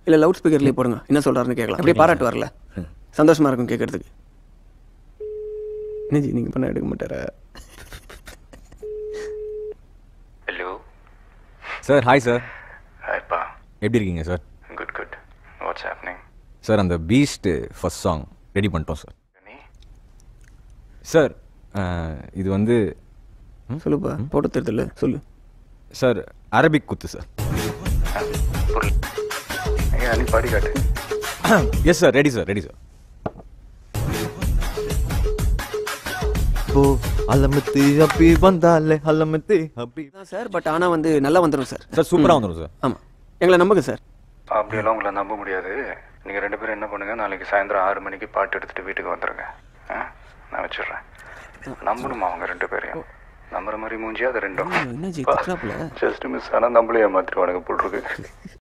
இல்லை லவுட் ஸ்பீக்கர்லேயே போடுங்க என்ன சொல்கிறாருன்னு கேட்கலாம் அப்படியே பாராட்டு வரல சந்தோஷமாக இருக்கும் கேட்கறதுக்கு என்ன ஜி நீங்கள் பண்ண எடுக்க மாட்டாரா ஹலோ சார் ஹாய் சார் ஹாய்ப்பா எப்படி இருக்கீங்க sir good good what's happening sir அந்த பீஸ்ட் ஃபர்ஸ்ட் சாங் ரெடி பண்ணிட்டோம் சார் நீ சார் அஹ், இது வந்து சொல்லுப்பா போட்டு தெரியுதுல்ல சொல்லு சார் அரபிக் குத்து சார் புரியல ஐயா நீ பாடி காட்டு yes sir ready sir ready sir போ அலமத்து அப்பி வந்தாலே அலமத்து அப்பி தான் சார் பட் ஆனால் வந்து நல்லா வந்துடும் சார் சார் சூப்பராக வந்துடும் சார் ஆமாம் எங்களை நம்புங்க சார் அப்படியெல்லாம் உங்களை நம்ப முடியாது நீங்கள் ரெண்டு பேரும் என்ன பண்ணுங்க நாளைக்கு சாயந்தரம் ஆறு மணிக்கு பாட்டு எடுத்துட்டு வீட்டுக்கு வந்துடுங்க ஆ நான் வச்சிடுறேன் நம்பணுமா அவங்க ரெண்டு பேரையும் நம்புற மாதிரி மூஞ்சியா அது ரெண்டும் என்ன ஜி திட்டுறாப்புல ஜஸ்ட் மிஸ் ஆனால் நம்மளே ஏமாத்திடுவானுங்க போட்டிருக்கு